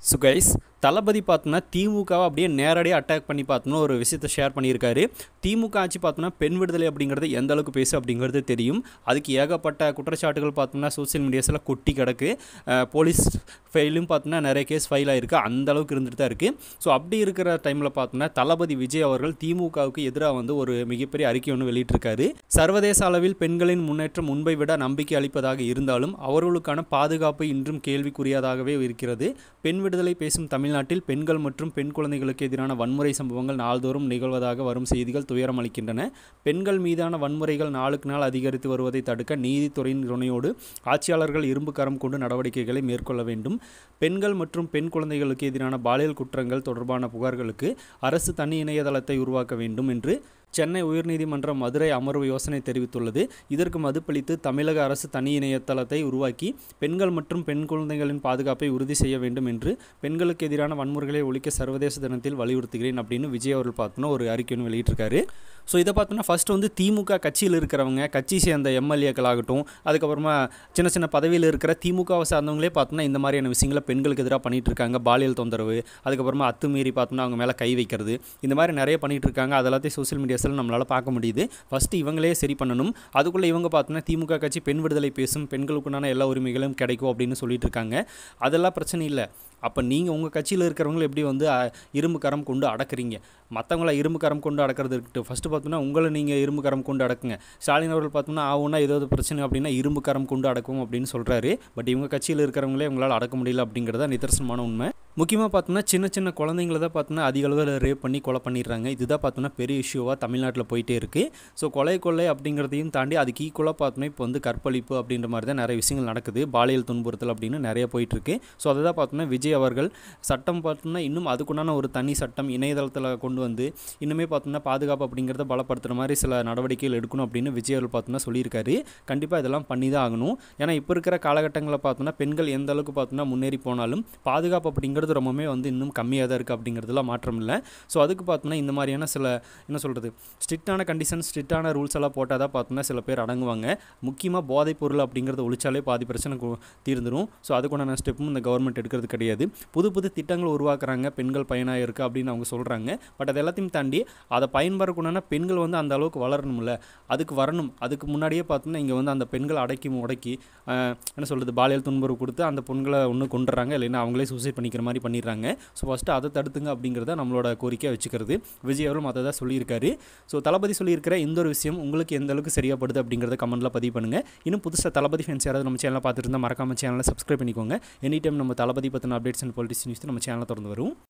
so guys தளபதி பார்த்தோன்னா திமுகவை அப்படியே நேரடியாக அட்டாக் பண்ணி பார்த்தோன்னா ஒரு விஷயத்தை ஷேர் பண்ணியிருக்காரு திமுக ஆட்சி பார்த்தோன்னா பெண் விடுதலை அப்படிங்கிறது எந்த அளவுக்கு பேசு அப்படிங்கிறது தெரியும் அதுக்கு ஏகப்பட்ட குற்றச்சாட்டுகள் பார்த்தோம்னா சோசியல் மீடியாஸில் கொட்டி கிடக்கு அஹ் போலீஸ் ஃபைலும் பார்த்தோன்னா நிறைய கேஸ் ஃபைல் ஆயிருக்கு அந்த அளவுக்கு இருந்துட்டு தான் இருக்குது ஸோ அப்படி இருக்கிற டைமில் பார்த்தோன்னா தளபதி விஜய் அவர்கள் திமுகவுக்கு எதிராக வந்து ஒரு மிகப்பெரிய அறிக்கை ஒன்று வெளியிட்டிருக்காரு சர்வதேச அளவில் பெண்களின் முன்னேற்றம் முன்பை விட நம்பிக்கை அளிப்பதாக இருந்தாலும் அவர்களுக்கான பாதுகாப்பு இன்றும் கேள்விக்குரியதாகவே இருக்கிறது பெண் விடுதலை பேசும் தமிழ்நாட்டில் பெண்கள் மற்றும் பெண் குழந்தைகளுக்கு எதிரான வன்முறை சம்பவங்கள் நாள்தோறும் நிகழ்வதாக வரும் செய்திகள் துயரம் அளிக்கின்றன பெண்கள் மீதான வன்முறைகள் நாளுக்கு நாள் அதிகரித்து வருவதை தடுக்க நீதித்துறையின் துணையோடு ஆட்சியாளர்கள் இரும்பு கரம் கொண்டு நடவடிக்கைகளை மேற்கொள்ள வேண்டும் பெண்கள் மற்றும் பெண் குழந்தைகளுக்கு எதிரான பாலியல் குற்றங்கள் தொடர்பான புகார்களுக்கு அரசு தனி இணையதளத்தை உருவாக்க வேண்டும் என்று சென்னை உயர்நீதிமன்றம் மதுரை அமர்வு யோசனை தெரிவித்துள்ளது இதற்கு மதுப்பளித்து தமிழக அரசு தனி இணையதளத்தை உருவாக்கி பெண்கள் மற்றும் பெண் குழந்தைகளின் பாதுகாப்பை உறுதி செய்ய வேண்டும் என்று பெண்களுக்கு எதிரான வன்முறைகளை ஒழிக்க சர்வதேச தினத்தில் வலியுறுத்துகிறேன் அப்படின்னு விஜய் அவர்கள் பார்த்தோன்னா ஒரு அறிக்கை ஒன்று வெளியிட்டிருக்காரு ஸோ இதை பார்த்தோன்னா ஃபஸ்ட்டு வந்து திமுக கட்சியில் இருக்கிறவங்க கட்சி சேர்ந்த எம்எல்ஏக்கள் ஆகட்டும் அதுக்கப்புறமா சின்ன சின்ன பதவியில் இருக்கிற திமுகவை சார்ந்தவங்களே பார்த்தோன்னா இந்த மாதிரியான விஷயங்களை பெண்களுக்கு எதிராக பண்ணிட்டு இருக்காங்க பாலியல் தொந்தரவு அதுக்கப்புறமா அத்துமீறி பார்த்தோன்னா அவங்க மேலே கை வைக்கிறது இந்த மாதிரி நிறைய பண்ணிட்டு இருக்காங்க அதெல்லாத்தையும் சோசியல் மீடியாஸில் நம்மளால் பார்க்க முடியுது ஃபஸ்ட்டு இவங்களே சரி பண்ணணும் அதுக்குள்ளே இவங்க பார்த்தோன்னா திமுக கட்சி பெண் விடுதலை பேசும் பெண்களுக்குண்டான எல்லா உரிமைகளும் கிடைக்கும் அப்படின்னு சொல்லிட்டு இருக்காங்க அதெல்லாம் பிரச்சனை இல்லை அப்போ நீங்கள் உங்கள் கட்சியில் இருக்கிறவங்களை எப்படி வந்து அ, இரும்பு கரம் கொண்டு அடக்குறீங்க மற்றவங்கள இரும்பு கரம் கொண்டு அடக்கிறது இருக்கட்டும் ஃபஸ்ட்டு பார்த்தோன்னா உங்களை நீங்கள் இரும்பு கரம் கொண்டு அடக்குங்க ஸ்டாலின் அவர்கள் பார்த்தோம்னா ஆகும்னா ஏதாவது பிரச்சனை அப்படின்னா இரும்பு கரம் கொண்டு அடக்கும் அப்படின்னு சொல்கிறாரு பட் இவங்க கட்சியில் இருக்கிறவங்களே உங்களால் அடக்க முடியல அப்படிங்கிறத நிதர்சனமான உண்மை முக்கியமாக பார்த்தோம்னா சின்ன சின்ன குழந்தைங்கள தான் பார்த்தோன்னா அதிக அளவில் ரேப் பண்ணி கொலை பண்ணிடுறாங்க இதுதான் பார்த்தோன்னா பெரிய இஷ்யூவாக தமிழ்நாட்டில் போயிட்டே இருக்குது ஸோ கொலை கொள்ளை அப்படிங்கிறதையும் தாண்டி அதுக்கு ஈக்குவலாக பார்த்தோன்னா இப்போ வந்து கற்பழிப்பு அப்படின்ற மாதிரி தான் நிறைய விஷயங்கள் நடக்குது பாலியல் துன்புறுத்தல் அப்படின்னு நிறைய போயிட்டுருக்கு ஸோ அதை தான் பார்த்தோன்னா விஜய் அவர்கள் சட்டம் பார்த்தோம்னா இன்னும் அதுக்குண்டான ஒரு தனி சட்டம் இணையதளத்தில் கொண்டு வந்து இன்னுமே பார்த்தோம்னா பாதுகாப்பு அப்படிங்கிறத பலப்படுத்துகிற மாதிரி சில நடவடிக்கைகள் எடுக்கணும் அப்படின்னு விஜய் அவர்கள் பார்த்தோம்னா சொல்லியிருக்காரு கண்டிப்பாக இதெல்லாம் பண்ணி தான் ஆகணும் ஏன்னா இப்போ இருக்கிற காலகட்டங்களில் பார்த்தோம்னா பெண்கள் எந்த அளவுக்கு பார்த்தோம்னா முன்னேறி போனாலும் பாதுகாப்பு அப்படிங்கிறது ரொம்பவே வந்து இன்னும் கம்மியாக தான் இருக்குது அப்படிங்கிறதுல மாற்றம் இல்லை ஸோ அதுக்கு பார்த்தோம்னா இந்த மாதிரியான சில என்ன சொல்கிறது ஸ்ட்ரிக்டான கண்டிஷன் ஸ்ட்ரிக்டான ரூல்ஸ் எல்லாம் போட்டால் தான் பார்த்தோம்னா சில பேர் அடங்குவாங்க முக்கியமாக போதைப் பொருள் அப்படிங்கிறத ஒழிச்சாலே பாதி பிரச்சனை கு- தீர்ந்துடும் ஸோ அதுக்குண்டான ஸ்டெப்பும் இந்த கவர்மெண்ட் எடுக்கிறது கிடையாது புது புது திட்டங்கள் உருவாக்குறாங்க பெண்கள் பயனாக இருக்குது அப்படின்னு அவங்க சொல்கிறாங்க பட் அது எல்லாத்தையும் தாண்டி அதை பயன்பெறக்கூடான பெண்கள் வந்து அந்த அளவுக்கு வளரணும்ல அதுக்கு வரணும் அதுக்கு முன்னாடியே பார்த்தோம்னா இங்கே வந்து அந்த பெண்களை அடக்கி முடக்கி ஆஹ், என்ன சொல்கிறது பாலியல் துன்புறவு கொடுத்து அந்த பெண்களை ஒன்று கொண்டுறாங்க இல்லைன்னா அவங்களே சூசைட் பண்ணிக்கிற மாதிரி பண்ணிடுறாங்க ஸோ ஃபஸ்ட்டு அதை தடுத்துங்க அப்படிங்கிறத நம்மளோட கோரிக்கையாக வச்சுக்கிறது விஜய் அவர்களும் அதை தான் சொல்லியிருக்காரு ஸோ தளபதி சொல்லியிருக்கிற இந்த ஒரு விஷயம் உங்களுக்கு எந்த அளவுக்கு சரியாப்படுது அப்படிங்கிறத கமெண்ட்டில் பதிவு பண்ணுங்கள் இன்னும் புதுசாக தளபதி ஃபேன்ஸ் யாராவது நம்ம சேனலை பார்த்துட்டு இருந்தால் மறக்காம சேனலை சப்ஸ்கிரைப் பண்ணிக்கோங்க எனி டைம் நம்ம தளபதி பற்றின அப்டேட்ஸ் அண்ட் பொலிட்டிக்ஸ் நியூஸ் நம்ம சேனலில் திறந்து வரும்